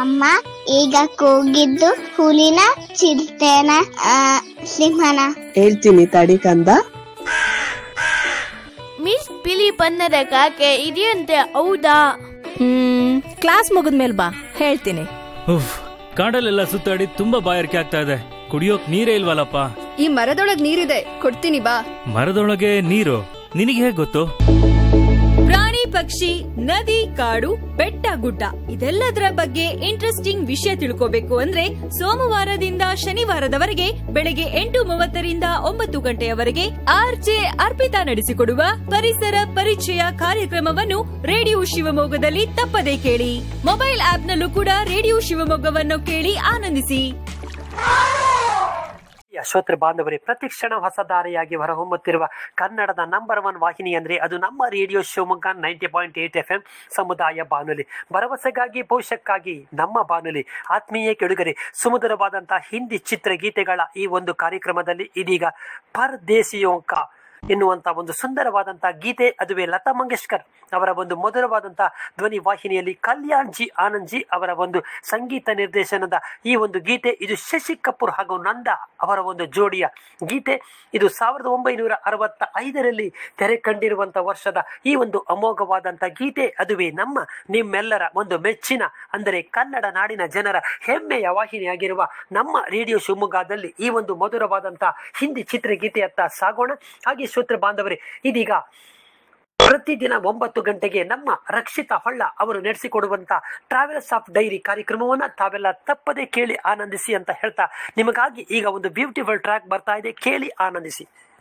ಅಮ್ಮ ಈಗ ಕೂಗಿದ್ದು ಹುಲಿನ ಚಿರತೆನ ಆ, ಸಿಂಹನ ಹೇಳ್ತೀನಿ ತಡಿ ಕಂದ ಮಿಸ್ ಬಿಳಿ ಬಣ್ಣದ ಕಾಗೆ ಇದೆಯಂತೆ ಹೌದಾ ಹ್ಮ್ ಕ್ಲಾಸ್ ಮುಗಿದ್ಮೇಲೆ ಬಾ ಹೇಳ್ತೀನಿ ಉಫ್ ಕಾಡಲ್ಲೆಲ್ಲ ಸುತ್ತಾಡಿ ತುಂಬಾ ಬಾಯಾರಿಕೆ ಆಗ್ತಾ ಇದೆ ಕುಡಿಯೋಕ್ ನೀರೇ ಇಲ್ವಲ್ಲಪ್ಪ ಈ ಮರದೊಳಗ್ ನೀರಿದೆ ಕೊಡ್ತೀನಿ ಬಾ ಮರದೊಳಗೆ ನೀರು ನಿನಗೆ ಹೇಗ್ ಗೊತ್ತು ಪ್ರಾಣಿ ಪಕ್ಷಿ ನದಿ ಕಾಡು ಬೆಟ್ಟ ಗುಡ್ಡ ಇದೆಲ್ಲದರ ಬಗ್ಗೆ ಇಂಟ್ರೆಸ್ಟಿಂಗ್ ವಿಷಯ ತಿಳ್ಕೋಬೇಕು ಅಂದ್ರೆ ಸೋಮವಾರದಿಂದ ಶನಿವಾರದವರೆಗೆ ಬೆಳಗ್ಗೆ ಎಂಟು ಮೂವತ್ತರಿಂದ ಒಂಬತ್ತು ಗಂಟೆಯವರೆಗೆ ಆರ್ಜೆ ಅರ್ಪಿತಾ ನಡೆಸಿಕೊಡುವ ಪರಿಸರ ಪರಿಚಯ ಕಾರ್ಯಕ್ರಮವನ್ನು ರೇಡಿಯೋ ಶಿವಮೊಗ್ಗದಲ್ಲಿ ತಪ್ಪದೇ ಕೇಳಿ ಮೊಬೈಲ್ ಆಪ್ನಲ್ಲೂ ಕೂಡ ರೇಡಿಯೋ ಶಿವಮೊಗ್ಗವನ್ನು ಕೇಳಿ ಆನಂದಿಸಿ ಶ್ರೋತೃ ಬಾಂಧವರೇ ಪ್ರತಿಕ್ಷಣ ಹೊಸ ದಾರಿಯಾಗಿ ಹೊರಹೊಮ್ಮುತ್ತಿರುವ ಕನ್ನಡದ ನಂಬರ್ ಒನ್ ವಾಹಿನಿ ಅಂದ್ರೆ ಅದು ನಮ್ಮ radio Shivamogga ninety point eight F M ಸಮುದಾಯ ಬಾನುಲಿ ಭರವಸೆಗಾಗಿ ಭವಿಷ್ಯಕ್ಕಾಗಿ ನಮ್ಮ ಬಾನುಲಿ ಆತ್ಮೀಯ ಕೆಡುಗರೆ ಸುಮಧುರವಾದಂತಹ ಹಿಂದಿ ಚಿತ್ರಗೀತೆಗಳ ಈ ಒಂದು ಕಾರ್ಯಕ್ರಮದಲ್ಲಿ ಇದೀಗ ಪರದೇಶಿಯೋಂಕ ಎನ್ನುವಂತ ಒಂದು ಸುಂದರವಾದಂತಹ ಗೀತೆ ಅದುವೇ ಲತಾ ಮಂಗೇಶ್ಕರ್ ಅವರ ಒಂದು ಮಧುರವಾದಂತಹ ಧ್ವನಿ ವಾಹಿನಿಯಲ್ಲಿ ಕಲ್ಯಾಣ್ ಜಿ ಆನಂದ್ ಜಿ ಅವರ ಒಂದು ಸಂಗೀತ ನಿರ್ದೇಶನದ ಈ ಒಂದು ಗೀತೆ ಇದು ಶಶಿ ಕಪೂರ್ ಹಾಗೂ ನಂದ ಅವರ ಒಂದು ಜೋಡಿಯ ಗೀತೆ ಇದು ಸಾವಿರದ ಒಂಬೈನೂರ ಅರವತ್ತ ಐದರಲ್ಲಿ ತೆರೆ ಕಂಡಿರುವಂತ ವರ್ಷದ ಈ ಒಂದು ಅಮೋಘವಾದಂತ ಗೀತೆ ಅದುವೇ ನಮ್ಮ ನಿಮ್ಮೆಲ್ಲರ ಒಂದು ಮೆಚ್ಚಿನ ಅಂದರೆ ಕನ್ನಡ ನಾಡಿನ ಜನರ ಹೆಮ್ಮೆಯ ವಾಹಿನಿಯಾಗಿರುವ ನಮ್ಮ ರೇಡಿಯೋ ಶಿವಮೊಗ್ಗದಲ್ಲಿ ಈ ಒಂದು ಮಧುರವಾದಂತಹ ಹಿಂದಿ ಚಿತ್ರಗೀತೆಯತ್ತ ಸಾಗೋಣ ಹಾಗೆ ಶ್ರೋತೃ ಬಾಂಧವರೇ ಇದೀಗ ಪ್ರತಿದಿನ ಒಂಬತ್ತು ಗಂಟೆಗೆ ನಮ್ಮ ರಕ್ಷಿತಾ ಹೊಳ್ಳ ಅವರು ನಡೆಸಿಕೊಡುವಂತ ಟ್ರಾವೆಲ್ಸ್ ಆಫ್ ಡೈರಿ ಕಾರ್ಯಕ್ರಮವನ್ನ ತಾವೆಲ್ಲ ತಪ್ಪದೆ ಕೇಳಿ ಆನಂದಿಸಿ ಅಂತ ಹೇಳ್ತಾ ನಿಮಗಾಗಿ ಈಗ ಒಂದು ಬ್ಯೂಟಿಫುಲ್ ಟ್ರ್ಯಾಕ್ ಬರ್ತಾ ಇದೆ ಕೇಳಿ ಆನಂದಿಸಿ